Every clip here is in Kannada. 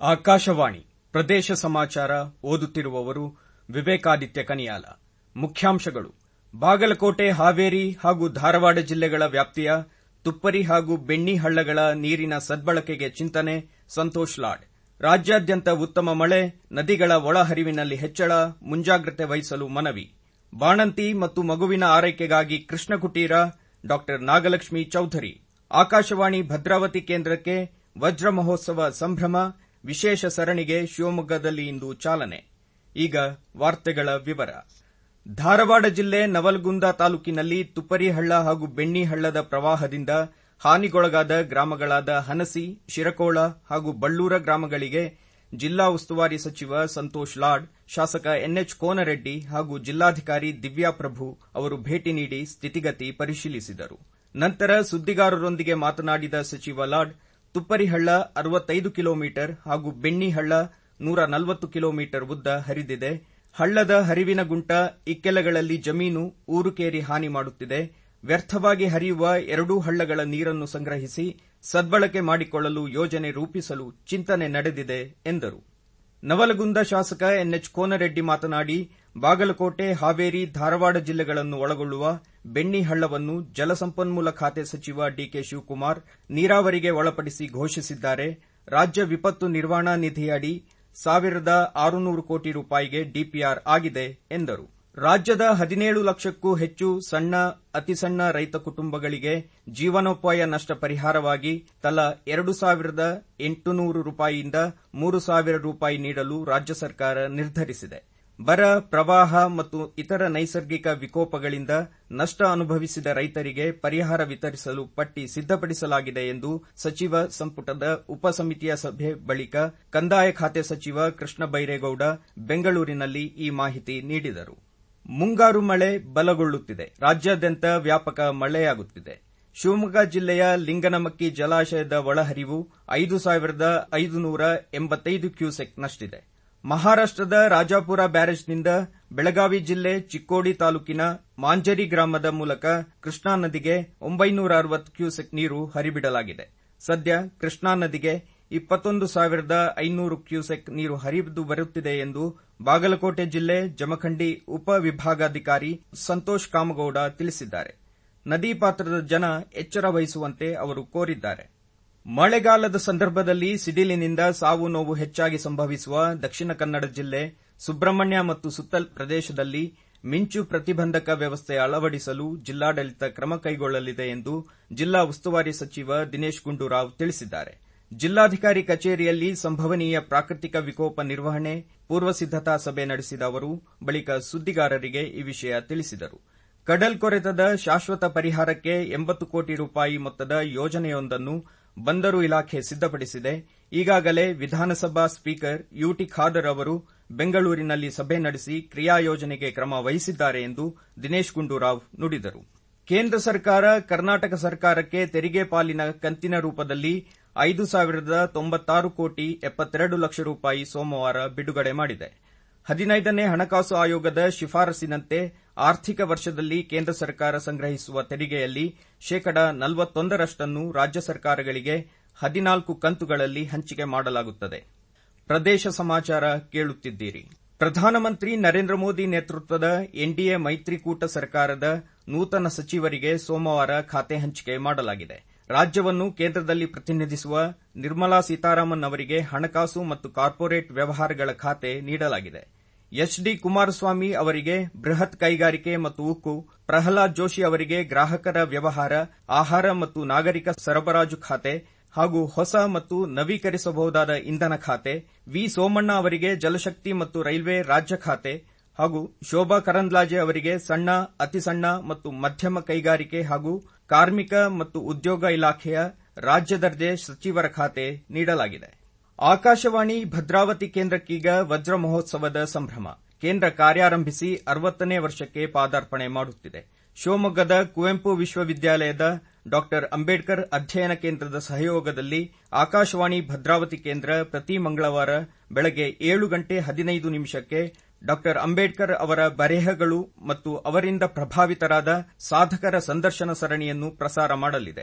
ಆಕಾಶವಾಣಿ ಪ್ರದೇಶ ಸಮಾಚಾರ ಓದುತ್ತಿರುವವರು ವಿವೇಕಾದಿತ್ಯ ಕನಿಯಾಲ ಮುಖ್ಯಾಂಶಗಳು ಬಾಗಲಕೋಟೆ ಹಾವೇರಿ ಹಾಗೂ ಧಾರವಾಡ ಜಿಲ್ಲೆಗಳ ವ್ಯಾಪ್ತಿಯ ತುಪ್ಪರಿ ಹಾಗೂ ಬೆಣ್ಣಿ ಹಳ್ಳಗಳ ನೀರಿನ ಸದ್ಬಳಕೆಗೆ ಚಿಂತನೆ ಸಂತೋಷ್ ಲಾಡ್ ರಾಜ್ಯಾದ್ಯಂತ ಉತ್ತಮ ಮಳೆ ನದಿಗಳ ಒಳಹರಿವಿನಲ್ಲಿ ಹೆಚ್ಚಳ ಮುಂಜಾಗ್ರತೆ ವಹಿಸಲು ಮನವಿ ಬಾಣಂತಿ ಮತ್ತು ಮಗುವಿನ ಆರೈಕೆಗಾಗಿ ಕೃಷ್ಣ ಕುಟೀರ ಡಾ ನಾಗಲಕ್ಷ್ಮಿ ಚೌಧರಿ ಆಕಾಶವಾಣಿ ಭದ್ರಾವತಿ ಕೇಂದ್ರಕ್ಕೆ ವಜ್ರ ಮಹೋತ್ಸವ ಸಂಭ್ರಮ ವಿಶೇಷ ಸರಣಿಗೆ ಶಿವಮೊಗ್ಗದಲ್ಲಿ ಇಂದು ಚಾಲನೆ ಈಗ ವಾರ್ತೆಗಳ ವಿವರ ಧಾರವಾಡ ಜಿಲ್ಲೆ ನವಲಗುಂದ ತಾಲೂಕಿನಲ್ಲಿ ತುಪ್ಪರಿ ಹಳ್ಳ ಹಾಗೂ ಬೆಣ್ಣಿ ಹಳ್ಳದ ಪ್ರವಾಹದಿಂದ ಹಾನಿಗೊಳಗಾದ ಗ್ರಾಮಗಳಾದ ಹನಸಿ ಶಿರಕೋಳ ಹಾಗೂ ಬಳ್ಳೂರ ಗ್ರಾಮಗಳಿಗೆ ಜಿಲ್ಲಾ ಉಸ್ತುವಾರಿ ಸಚಿವ ಸಂತೋಷ್ ಲಾಡ್ ಶಾಸಕ ಎನ್ಎಚ್ ಕೋನರೆಡ್ಡಿ ಹಾಗೂ ಜಿಲ್ಲಾಧಿಕಾರಿ ದಿವ್ಯಾಪ್ರಭು ಅವರು ಭೇಟಿ ನೀಡಿ ಸ್ಥಿತಿಗತಿ ಪರಿಶೀಲಿಸಿದರು ನಂತರ ಸುದ್ದಿಗಾರರೊಂದಿಗೆ ಮಾತನಾಡಿದ ಸಚಿವ ಲಾಡ್ ತುಪ್ಪರಿ ಹಳ್ಳ ಅರವತ್ತೈದು ಕಿಲೋಮೀಟರ್ ಹಾಗೂ ಬೆಣ್ಣಿ ಹಳ್ಳ ನೂರ ನಲವತ್ತು ಕಿಲೋಮೀಟರ್ ಉದ್ದ ಹರಿದಿದೆ ಹಳ್ಳದ ಹರಿವಿನ ಗುಂಟ ಇಕ್ಕೆಲಗಳಲ್ಲಿ ಜಮೀನು ಊರುಕೇರಿ ಹಾನಿ ಮಾಡುತ್ತಿದೆ ವ್ಯರ್ಥವಾಗಿ ಹರಿಯುವ ಎರಡೂ ಹಳ್ಳಗಳ ನೀರನ್ನು ಸಂಗ್ರಹಿಸಿ ಸದ್ಬಳಕೆ ಮಾಡಿಕೊಳ್ಳಲು ಯೋಜನೆ ರೂಪಿಸಲು ಚಿಂತನೆ ನಡೆದಿದೆ ಎಂದರು ನವಲಗುಂದ ಶಾಸಕ ಎನ್ಎಚ್ ಕೋನರೆಡ್ಡಿ ಮಾತನಾಡಿ ಬಾಗಲಕೋಟೆ ಹಾವೇರಿ ಧಾರವಾಡ ಜಿಲ್ಲೆಗಳನ್ನು ಒಳಗೊಳ್ಳುವ ಬೆಣ್ಣಿ ಹಳ್ಳವನ್ನು ಜಲಸಂಪನ್ಮೂಲ ಖಾತೆ ಸಚಿವ ಡಿಕೆ ಶಿವಕುಮಾರ್ ನೀರಾವರಿಗೆ ಒಳಪಡಿಸಿ ಘೋಷಿಸಿದ್ದಾರೆ ರಾಜ್ಯ ವಿಪತ್ತು ನಿರ್ವಹಣಾ ನಿಧಿಯಡಿ ಸಾವಿರದ ಆರುನೂರು ಕೋಟಿ ರೂಪಾಯಿಗೆ ಡಿಪಿಆರ್ ಆಗಿದೆ ಎಂದರು ರಾಜ್ಯದ ಹದಿನೇಳು ಲಕ್ಷಕ್ಕೂ ಹೆಚ್ಚು ಸಣ್ಣ ಅತಿಸಣ್ಣ ರೈತ ಕುಟುಂಬಗಳಿಗೆ ಜೀವನೋಪಾಯ ನಷ್ಟ ಪರಿಹಾರವಾಗಿ ತಲಾ ಎರಡು ಸಾವಿರದ ಎಂಟುನೂರು ರೂಪಾಯಿಯಿಂದ ಮೂರು ಸಾವಿರ ರೂಪಾಯಿ ನೀಡಲು ರಾಜ್ಯ ಸರ್ಕಾರ ನಿರ್ಧರಿಸಿದೆ ಬರ ಪ್ರವಾಹ ಮತ್ತು ಇತರ ನೈಸರ್ಗಿಕ ವಿಕೋಪಗಳಿಂದ ನಷ್ಟ ಅನುಭವಿಸಿದ ರೈತರಿಗೆ ಪರಿಹಾರ ವಿತರಿಸಲು ಪಟ್ಟಿ ಸಿದ್ದಪಡಿಸಲಾಗಿದೆ ಎಂದು ಸಚಿವ ಸಂಪುಟದ ಉಪಸಮಿತಿಯ ಸಭೆ ಬಳಿಕ ಕಂದಾಯ ಖಾತೆ ಸಚಿವ ಕೃಷ್ಣ ಬೈರೇಗೌಡ ಬೆಂಗಳೂರಿನಲ್ಲಿ ಈ ಮಾಹಿತಿ ನೀಡಿದರು ಮುಂಗಾರು ಮಳೆ ಬಲಗೊಳ್ಳುತ್ತಿದೆ ರಾಜ್ಯಾದ್ಯಂತ ವ್ಯಾಪಕ ಮಳೆಯಾಗುತ್ತಿದೆ ಶಿವಮೊಗ್ಗ ಜಿಲ್ಲೆಯ ಲಿಂಗನಮಕ್ಕಿ ಜಲಾಶಯದ ಒಳಹರಿವು ಐದು ಸಾವಿರದ ಐದುನೂರ ಎಂಬತ್ತೈದು ಕ್ಯೂಸೆಕ್ನಷ್ಟಿದೆ ಮಹಾರಾಷ್ಟದ ರಾಜಾಪುರ ಬ್ಯಾರೇಜ್ನಿಂದ ಬೆಳಗಾವಿ ಜಿಲ್ಲೆ ಚಿಕ್ಕೋಡಿ ತಾಲೂಕಿನ ಮಾಂಜರಿ ಗ್ರಾಮದ ಮೂಲಕ ಕೃಷ್ಣಾ ನದಿಗೆ ಒಂಬೈನೂರ ಅರವತ್ತು ಕ್ಯೂಸೆಕ್ ನೀರು ಹರಿಬಿಡಲಾಗಿದೆ ಸದ್ಯ ಕೃಷ್ಣಾ ನದಿಗೆ ಇಪ್ಪತ್ತೊಂದು ಸಾವಿರದ ಐನೂರು ಕ್ಯೂಸೆಕ್ ನೀರು ಹರಿದು ಬರುತ್ತಿದೆ ಎಂದು ಬಾಗಲಕೋಟೆ ಜಿಲ್ಲೆ ಜಮಖಂಡಿ ಉಪವಿಭಾಗಾಧಿಕಾರಿ ಸಂತೋಷ್ ಕಾಮಗೌಡ ತಿಳಿಸಿದ್ದಾರೆ ನದಿ ಪಾತ್ರದ ಜನ ಎಚ್ಚರ ವಹಿಸುವಂತೆ ಅವರು ಕೋರಿದ್ದಾರೆ ಮಳೆಗಾಲದ ಸಂದರ್ಭದಲ್ಲಿ ಸಿಡಿಲಿನಿಂದ ಸಾವು ನೋವು ಹೆಚ್ಚಾಗಿ ಸಂಭವಿಸುವ ದಕ್ಷಿಣ ಕನ್ನಡ ಜಿಲ್ಲೆ ಸುಬ್ರಹ್ಮಣ್ಯ ಮತ್ತು ಸುತ್ತಲ ಪ್ರದೇಶದಲ್ಲಿ ಮಿಂಚು ಪ್ರತಿಬಂಧಕ ವ್ಯವಸ್ಥೆ ಅಳವಡಿಸಲು ಜಿಲ್ಲಾಡಳಿತ ಕ್ರಮ ಕೈಗೊಳ್ಳಲಿದೆ ಎಂದು ಜಿಲ್ಲಾ ಉಸ್ತುವಾರಿ ಸಚಿವ ದಿನೇಶ್ ಗುಂಡೂರಾವ್ ತಿಳಿಸಿದ್ದಾರೆ ಜಿಲ್ಲಾಧಿಕಾರಿ ಕಚೇರಿಯಲ್ಲಿ ಸಂಭವನೀಯ ಪ್ರಾಕೃತಿಕ ವಿಕೋಪ ನಿರ್ವಹಣೆ ಪೂರ್ವಸಿದ್ದತಾ ಸಭೆ ನಡೆಸಿದ ಅವರು ಬಳಿಕ ಸುದ್ದಿಗಾರರಿಗೆ ಈ ವಿಷಯ ತಿಳಿಸಿದರು ಕಡಲ್ಕೊರೆತದ ಶಾಶ್ವತ ಪರಿಹಾರಕ್ಕೆ ಎಂಬತ್ತು ಕೋಟಿ ರೂಪಾಯಿ ಮೊತ್ತದ ಯೋಜನೆಯೊಂದನ್ನು ಬಂದರು ಇಲಾಖೆ ಸಿದ್ದಪಡಿಸಿದೆ ಈಗಾಗಲೇ ವಿಧಾನಸಭಾ ಸ್ಪೀಕರ್ ಯುಟಿ ಖಾದರ್ ಅವರು ಬೆಂಗಳೂರಿನಲ್ಲಿ ಸಭೆ ನಡೆಸಿ ಕ್ರಿಯಾ ಯೋಜನೆಗೆ ಕ್ರಮ ವಹಿಸಿದ್ದಾರೆ ಎಂದು ದಿನೇಶ್ ಗುಂಡೂರಾವ್ ನುಡಿದರು ಕೇಂದ್ರ ಸರ್ಕಾರ ಕರ್ನಾಟಕ ಸರ್ಕಾರಕ್ಕೆ ತೆರಿಗೆ ಪಾಲಿನ ಕಂತಿನ ರೂಪದಲ್ಲಿ ಐದು ಸಾವಿರದ ತೊಂಬತ್ತಾರು ಕೋಟಿ ಎಪ್ಪತ್ತೆರಡು ಲಕ್ಷ ರೂಪಾಯಿ ಸೋಮವಾರ ಬಿಡುಗಡೆ ಮಾಡಿದೆ ಹದಿನೈದನೇ ಹಣಕಾಸು ಆಯೋಗದ ಶಿಫಾರಸಿನಂತೆ ಆರ್ಥಿಕ ವರ್ಷದಲ್ಲಿ ಕೇಂದ್ರ ಸರ್ಕಾರ ಸಂಗ್ರಹಿಸುವ ತೆರಿಗೆಯಲ್ಲಿ ಶೇಕಡ ನಲವತ್ತೊಂದರಷ್ಟನ್ನು ರಾಜ್ಯ ಸರ್ಕಾರಗಳಿಗೆ ಹದಿನಾಲ್ಕು ಕಂತುಗಳಲ್ಲಿ ಹಂಚಿಕೆ ಮಾಡಲಾಗುತ್ತದೆ ಪ್ರದೇಶ ಸಮಾಚಾರ ಕೇಳುತ್ತಿದ್ದೀರಿ ಪ್ರಧಾನಮಂತ್ರಿ ನರೇಂದ್ರ ಮೋದಿ ನೇತೃತ್ವದ ಎನ್ಡಿಎ ಮೈತ್ರಿಕೂಟ ಸರ್ಕಾರದ ನೂತನ ಸಚಿವರಿಗೆ ಸೋಮವಾರ ಖಾತೆ ಹಂಚಿಕೆ ಮಾಡಲಾಗಿದೆ ರಾಜ್ಯವನ್ನು ಕೇಂದ್ರದಲ್ಲಿ ಪ್ರತಿನಿಧಿಸುವ ನಿರ್ಮಲಾ ಸೀತಾರಾಮನ್ ಅವರಿಗೆ ಹಣಕಾಸು ಮತ್ತು ಕಾರ್ಪೊರೇಟ್ ವ್ಯವಹಾರಗಳ ಖಾತೆ ನೀಡಲಾಗಿದೆ ಎಚ್ ಡಿ ಕುಮಾರಸ್ವಾಮಿ ಅವರಿಗೆ ಬೃಹತ್ ಕೈಗಾರಿಕೆ ಮತ್ತು ಉಕ್ಕು ಪ್ರಹ್ಲಾದ್ ಜೋಶಿ ಅವರಿಗೆ ಗ್ರಾಹಕರ ವ್ಯವಹಾರ ಆಹಾರ ಮತ್ತು ನಾಗರಿಕ ಸರಬರಾಜು ಖಾತೆ ಹಾಗೂ ಹೊಸ ಮತ್ತು ನವೀಕರಿಸಬಹುದಾದ ಇಂಧನ ಖಾತೆ ವಿ ಸೋಮಣ್ಣ ಅವರಿಗೆ ಜಲಶಕ್ತಿ ಮತ್ತು ರೈಲ್ವೆ ರಾಜ್ಯ ಖಾತೆ ಹಾಗೂ ಶೋಭಾ ಕರಂದ್ಲಾಜೆ ಅವರಿಗೆ ಸಣ್ಣ ಅತಿಸಣ್ಣ ಮತ್ತು ಮಧ್ಯಮ ಕೈಗಾರಿಕೆ ಹಾಗೂ ಕಾರ್ಮಿಕ ಮತ್ತು ಉದ್ಯೋಗ ಇಲಾಖೆಯ ರಾಜ್ಯ ದರ್ಜೆ ಸಚಿವರ ಖಾತೆ ನೀಡಲಾಗಿದೆ ಆಕಾಶವಾಣಿ ಭದ್ರಾವತಿ ಕೇಂದ್ರಕ್ಕೀಗ ವಜ್ರ ಮಹೋತ್ಸವದ ಸಂಭ್ರಮ ಕೇಂದ್ರ ಕಾರ್ಯಾರಂಭಿಸಿ ಅರವತ್ತನೇ ವರ್ಷಕ್ಕೆ ಪಾದಾರ್ಪಣೆ ಮಾಡುತ್ತಿದೆ ಶಿವಮೊಗ್ಗದ ಕುವೆಂಪು ವಿಶ್ವವಿದ್ಯಾಲಯದ ಡಾ ಅಂಬೇಡ್ಕರ್ ಅಧ್ಯಯನ ಕೇಂದ್ರದ ಸಹಯೋಗದಲ್ಲಿ ಆಕಾಶವಾಣಿ ಭದ್ರಾವತಿ ಕೇಂದ್ರ ಪ್ರತಿ ಮಂಗಳವಾರ ಬೆಳಗ್ಗೆ ಏಳು ಗಂಟೆ ಹದಿನೈದು ನಿಮಿಷಕ್ಕೆ ಡಾ ಅಂಬೇಡ್ಕರ್ ಅವರ ಬರೆಹಗಳು ಮತ್ತು ಅವರಿಂದ ಪ್ರಭಾವಿತರಾದ ಸಾಧಕರ ಸಂದರ್ಶನ ಸರಣಿಯನ್ನು ಪ್ರಸಾರ ಮಾಡಲಿದೆ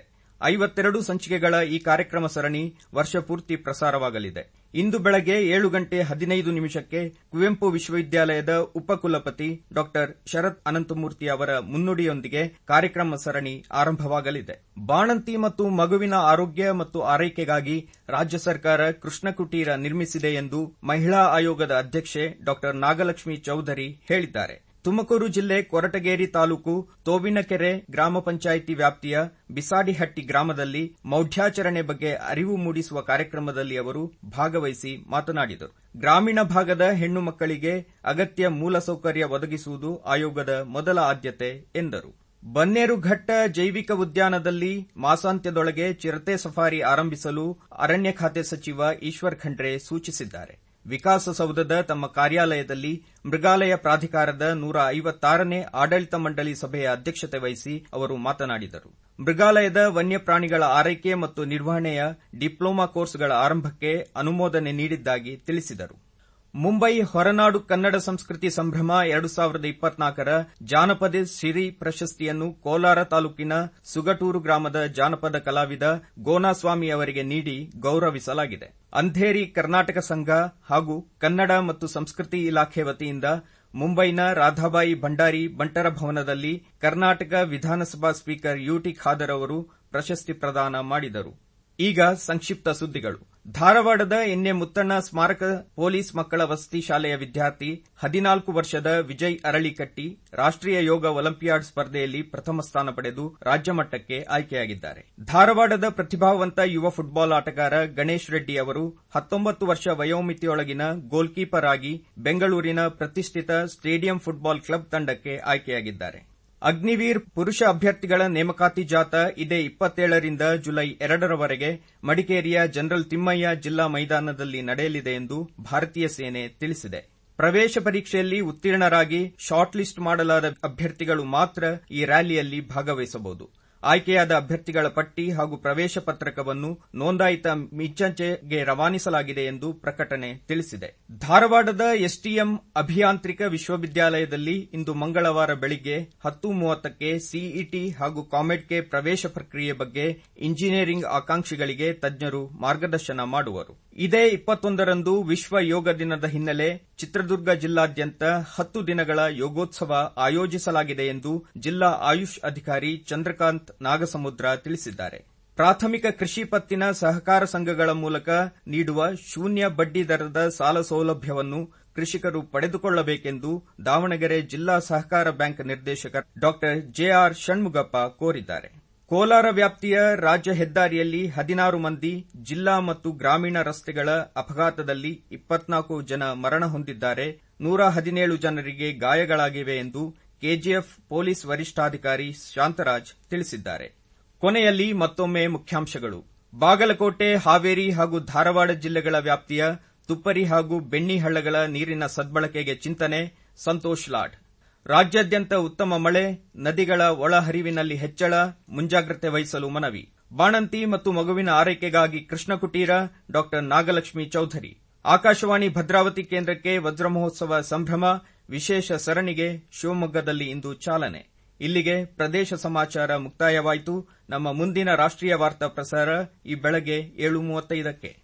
ಐವತ್ತೆರಡು ಸಂಚಿಕೆಗಳ ಈ ಕಾರ್ಯಕ್ರಮ ಸರಣಿ ವರ್ಷಪೂರ್ತಿ ಪ್ರಸಾರವಾಗಲಿದೆ ಇಂದು ಬೆಳಗ್ಗೆ ಏಳು ಗಂಟೆ ಹದಿನೈದು ನಿಮಿಷಕ್ಕೆ ಕುವೆಂಪು ವಿಶ್ವವಿದ್ಯಾಲಯದ ಉಪಕುಲಪತಿ ಡಾ ಶರತ್ ಅನಂತಮೂರ್ತಿ ಅವರ ಮುನ್ನುಡಿಯೊಂದಿಗೆ ಕಾರ್ಯಕ್ರಮ ಸರಣಿ ಆರಂಭವಾಗಲಿದೆ ಬಾಣಂತಿ ಮತ್ತು ಮಗುವಿನ ಆರೋಗ್ಯ ಮತ್ತು ಆರೈಕೆಗಾಗಿ ರಾಜ್ಯ ಸರ್ಕಾರ ಕೃಷ್ಣ ಕುಟೀರ ನಿರ್ಮಿಸಿದೆ ಎಂದು ಮಹಿಳಾ ಆಯೋಗದ ಅಧ್ಯಕ್ಷೆ ಡಾ ನಾಗಲಕ್ಷ್ಮಿ ಚೌಧರಿ ಹೇಳಿದ್ದಾರೆ ತುಮಕೂರು ಜಿಲ್ಲೆ ಕೊರಟಗೇರಿ ತಾಲೂಕು ತೋವಿನಕೆರೆ ಗ್ರಾಮ ಪಂಚಾಯಿತಿ ವ್ಯಾಪ್ತಿಯ ಬಿಸಾಡಿಹಟ್ಟಿ ಗ್ರಾಮದಲ್ಲಿ ಮೌಢ್ಯಾಚರಣೆ ಬಗ್ಗೆ ಅರಿವು ಮೂಡಿಸುವ ಕಾರ್ಯಕ್ರಮದಲ್ಲಿ ಅವರು ಭಾಗವಹಿಸಿ ಮಾತನಾಡಿದರು ಗ್ರಾಮೀಣ ಭಾಗದ ಹೆಣ್ಣು ಮಕ್ಕಳಿಗೆ ಅಗತ್ಯ ಮೂಲಸೌಕರ್ಯ ಒದಗಿಸುವುದು ಆಯೋಗದ ಮೊದಲ ಆದ್ಯತೆ ಎಂದರು ಬನ್ನೇರುಘಟ್ಟ ಜೈವಿಕ ಉದ್ಯಾನದಲ್ಲಿ ಮಾಸಾಂತ್ಯದೊಳಗೆ ಚಿರತೆ ಸಫಾರಿ ಆರಂಭಿಸಲು ಅರಣ್ಯ ಖಾತೆ ಸಚಿವ ಈಶ್ವರ್ ಖಂಡ್ರೆ ಸೂಚಿಸಿದ್ದಾರೆ ವಿಕಾಸಸೌಧದ ತಮ್ಮ ಕಾರ್ಯಾಲಯದಲ್ಲಿ ಮೃಗಾಲಯ ಪ್ರಾಧಿಕಾರದ ನೂರ ಐವತ್ತಾರನೇ ಆಡಳಿತ ಮಂಡಳಿ ಸಭೆಯ ಅಧ್ಯಕ್ಷತೆ ವಹಿಸಿ ಅವರು ಮಾತನಾಡಿದರು ಮೃಗಾಲಯದ ವನ್ಯಪ್ರಾಣಿಗಳ ಆರೈಕೆ ಮತ್ತು ನಿರ್ವಹಣೆಯ ಡಿಪ್ಲೊಮಾ ಕೋರ್ಸ್ಗಳ ಆರಂಭಕ್ಕೆ ಅನುಮೋದನೆ ನೀಡಿದ್ದಾಗಿ ತಿಳಿಸಿದರು ಮುಂಬೈ ಹೊರನಾಡು ಕನ್ನಡ ಸಂಸ್ಕೃತಿ ಸಂಭ್ರಮ ಎರಡು ಸಾವಿರದ ಇಪ್ಪತ್ನಾಲ್ಕರ ಜಾನಪದ ಸಿರಿ ಪ್ರಶಸ್ತಿಯನ್ನು ಕೋಲಾರ ತಾಲೂಕಿನ ಸುಗಟೂರು ಗ್ರಾಮದ ಜಾನಪದ ಕಲಾವಿದ ಗೋನಾಸ್ವಾಮಿ ಅವರಿಗೆ ನೀಡಿ ಗೌರವಿಸಲಾಗಿದೆ ಅಂಧೇರಿ ಕರ್ನಾಟಕ ಸಂಘ ಹಾಗೂ ಕನ್ನಡ ಮತ್ತು ಸಂಸ್ಕೃತಿ ಇಲಾಖೆ ವತಿಯಿಂದ ಮುಂಬೈನ ರಾಧಾಬಾಯಿ ಭಂಡಾರಿ ಬಂಟರ ಭವನದಲ್ಲಿ ಕರ್ನಾಟಕ ವಿಧಾನಸಭಾ ಸ್ಪೀಕರ್ ಯುಟಿ ಖಾದರ್ ಅವರು ಪ್ರಶಸ್ತಿ ಪ್ರದಾನ ಮಾಡಿದರು ಈಗ ಸಂಕ್ಷಿಪ್ತ ಸುದ್ದಿಗಳು ಧಾರವಾಡದ ಎನ್ಎ ಮುತ್ತಣ್ಣ ಸ್ಮಾರಕ ಪೊಲೀಸ್ ಮಕ್ಕಳ ವಸತಿ ಶಾಲೆಯ ವಿದ್ಯಾರ್ಥಿ ಹದಿನಾಲ್ಕು ವರ್ಷದ ವಿಜಯ್ ಅರಳಿಕಟ್ಟಿ ರಾಷ್ಟೀಯ ಯೋಗ ಒಲಿಂಪಿಯಾಡ್ ಸ್ಪರ್ಧೆಯಲ್ಲಿ ಪ್ರಥಮ ಸ್ಥಾನ ಪಡೆದು ರಾಜ್ಯ ಮಟ್ಟಕ್ಕೆ ಆಯ್ಕೆಯಾಗಿದ್ದಾರೆ ಧಾರವಾಡದ ಪ್ರತಿಭಾವಂತ ಯುವ ಫುಟ್ಬಾಲ್ ಆಟಗಾರ ಗಣೇಶ್ ರೆಡ್ಡಿ ಅವರು ಹತ್ತೊಂಬತ್ತು ವರ್ಷ ವಯೋಮಿತಿಯೊಳಗಿನ ಗೋಲ್ಕೀಪರ್ ಆಗಿ ಬೆಂಗಳೂರಿನ ಪ್ರತಿಷ್ಠಿತ ಸ್ಟೇಡಿಯಂ ಫುಟ್ಬಾಲ್ ಕ್ಲಬ್ ತಂಡಕ್ಕೆ ಆಯ್ಕೆಯಾಗಿದ್ದಾರೆ ಅಗ್ನಿವೀರ್ ಪುರುಷ ಅಭ್ಯರ್ಥಿಗಳ ನೇಮಕಾತಿ ಜಾಥಾ ಇದೇ ಇಪ್ಪತ್ತೇಳರಿಂದ ಜುಲೈ ಎರಡರವರೆಗೆ ಮಡಿಕೇರಿಯ ಜನರಲ್ ತಿಮ್ಮಯ್ಯ ಜಿಲ್ಲಾ ಮೈದಾನದಲ್ಲಿ ನಡೆಯಲಿದೆ ಎಂದು ಭಾರತೀಯ ಸೇನೆ ತಿಳಿಸಿದೆ ಪ್ರವೇಶ ಪರೀಕ್ಷೆಯಲ್ಲಿ ಉತ್ತೀರ್ಣರಾಗಿ ಶಾರ್ಟ್ ಲಿಸ್ಟ್ ಮಾಡಲಾದ ಅಭ್ಯರ್ಥಿಗಳು ಮಾತ್ರ ಈ ರ್ಯಾಲಿಯಲ್ಲಿ ಭಾಗವಹಿಸಬಹುದು ಆಯ್ಕೆಯಾದ ಅಭ್ಯರ್ಥಿಗಳ ಪಟ್ಟಿ ಹಾಗೂ ಪ್ರವೇಶ ಪತ್ರಕವನ್ನು ನೋಂದಾಯಿತ ಮಿಚ್ಚಂಚೆಗೆ ರವಾನಿಸಲಾಗಿದೆ ಎಂದು ಪ್ರಕಟಣೆ ತಿಳಿಸಿದೆ ಧಾರವಾಡದ ಎಸ್ಟಿಎಂ ಅಭಿಯಾಂತ್ರಿಕ ವಿಶ್ವವಿದ್ಯಾಲಯದಲ್ಲಿ ಇಂದು ಮಂಗಳವಾರ ಬೆಳಿಗ್ಗೆ ಹತ್ತು ಮೂವತ್ತಕ್ಕೆ ಸಿಇಟಿ ಹಾಗೂ ಕಾಮೆಡ್ಗೆ ಪ್ರವೇಶ ಪ್ರಕ್ರಿಯೆ ಬಗ್ಗೆ ಇಂಜಿನಿಯರಿಂಗ್ ಆಕಾಂಕ್ಷಿಗಳಿಗೆ ತಜ್ಞರು ಮಾರ್ಗದರ್ಶನ ಮಾಡುವರು ಇದೇ ಇಪ್ಪತ್ತೊಂದರಂದು ವಿಶ್ವ ಯೋಗ ದಿನದ ಹಿನ್ನೆಲೆ ಚಿತ್ರದುರ್ಗ ಜಿಲ್ಲಾದ್ಯಂತ ಹತ್ತು ದಿನಗಳ ಯೋಗೋತ್ಸವ ಆಯೋಜಿಸಲಾಗಿದೆ ಎಂದು ಜಿಲ್ಲಾ ಆಯುಷ್ ಅಧಿಕಾರಿ ಚಂದ್ರಕಾಂತ್ ನಾಗಸಮುದ್ರ ತಿಳಿಸಿದ್ದಾರೆ ಪ್ರಾಥಮಿಕ ಕೃಷಿ ಪತ್ತಿನ ಸಹಕಾರ ಸಂಘಗಳ ಮೂಲಕ ನೀಡುವ ಶೂನ್ಯ ಬಡ್ಡಿ ದರದ ಸಾಲ ಸೌಲಭ್ಯವನ್ನು ಕೃಷಿಕರು ಪಡೆದುಕೊಳ್ಳಬೇಕೆಂದು ದಾವಣಗೆರೆ ಜಿಲ್ಲಾ ಸಹಕಾರ ಬ್ಯಾಂಕ್ ನಿರ್ದೇಶಕ ಡಾ ಜೆಆರ್ ಷಣ್ಮುಗಪ್ಪ ಕೋರಿದ್ದಾರೆ ಕೋಲಾರ ವ್ಯಾಪ್ತಿಯ ರಾಜ್ಯ ಹೆದ್ದಾರಿಯಲ್ಲಿ ಹದಿನಾರು ಮಂದಿ ಜಿಲ್ಲಾ ಮತ್ತು ಗ್ರಾಮೀಣ ರಸ್ತೆಗಳ ಅಪಘಾತದಲ್ಲಿ ಇಪ್ಪತ್ನಾಲ್ಕು ಜನ ಮರಣ ಹೊಂದಿದ್ದಾರೆ ನೂರ ಹದಿನೇಳು ಜನರಿಗೆ ಗಾಯಗಳಾಗಿವೆ ಎಂದು ಕೆಜಿಎಫ್ ಪೊಲೀಸ್ ವರಿಷ್ಠಾಧಿಕಾರಿ ಶಾಂತರಾಜ್ ತಿಳಿಸಿದ್ದಾರೆ ಕೊನೆಯಲ್ಲಿ ಮತ್ತೊಮ್ಮೆ ಮುಖ್ಯಾಂಶಗಳು ಬಾಗಲಕೋಟೆ ಹಾವೇರಿ ಹಾಗೂ ಧಾರವಾಡ ಜಿಲ್ಲೆಗಳ ವ್ಯಾಪ್ತಿಯ ತುಪ್ಪರಿ ಹಾಗೂ ಬೆಣ್ಣಿ ಹಳ್ಳಗಳ ನೀರಿನ ಸದ್ಬಳಕೆಗೆ ಚಿಂತನೆ ಸಂತೋಷ್ ಲಾಡ್ ರಾಜ್ಯಾದ್ಯಂತ ಉತ್ತಮ ಮಳೆ ನದಿಗಳ ಒಳಹರಿವಿನಲ್ಲಿ ಹೆಚ್ಚಳ ಮುಂಜಾಗ್ರತೆ ವಹಿಸಲು ಮನವಿ ಬಾಣಂತಿ ಮತ್ತು ಮಗುವಿನ ಆರೈಕೆಗಾಗಿ ಕೃಷ್ಣ ಕುಟೀರ ಡಾ ನಾಗಲಕ್ಷ್ಮಿ ಚೌಧರಿ ಆಕಾಶವಾಣಿ ಭದ್ರಾವತಿ ಕೇಂದ್ರಕ್ಕೆ ವಜ್ರ ಮಹೋತ್ಸವ ಸಂಭ್ರಮ ವಿಶೇಷ ಸರಣಿಗೆ ಶಿವಮೊಗ್ಗದಲ್ಲಿ ಇಂದು ಚಾಲನೆ ಇಲ್ಲಿಗೆ ಪ್ರದೇಶ ಸಮಾಚಾರ ಮುಕ್ತಾಯವಾಯಿತು ನಮ್ಮ ಮುಂದಿನ ರಾಷ್ಟ್ರೀಯ ವಾರ್ತಾ ಪ್ರಸಾರ ಈ ಬೆಳಗ್ಗೆ ಏಳು ಮೂವತ್ತೈದಕ್ಕೆ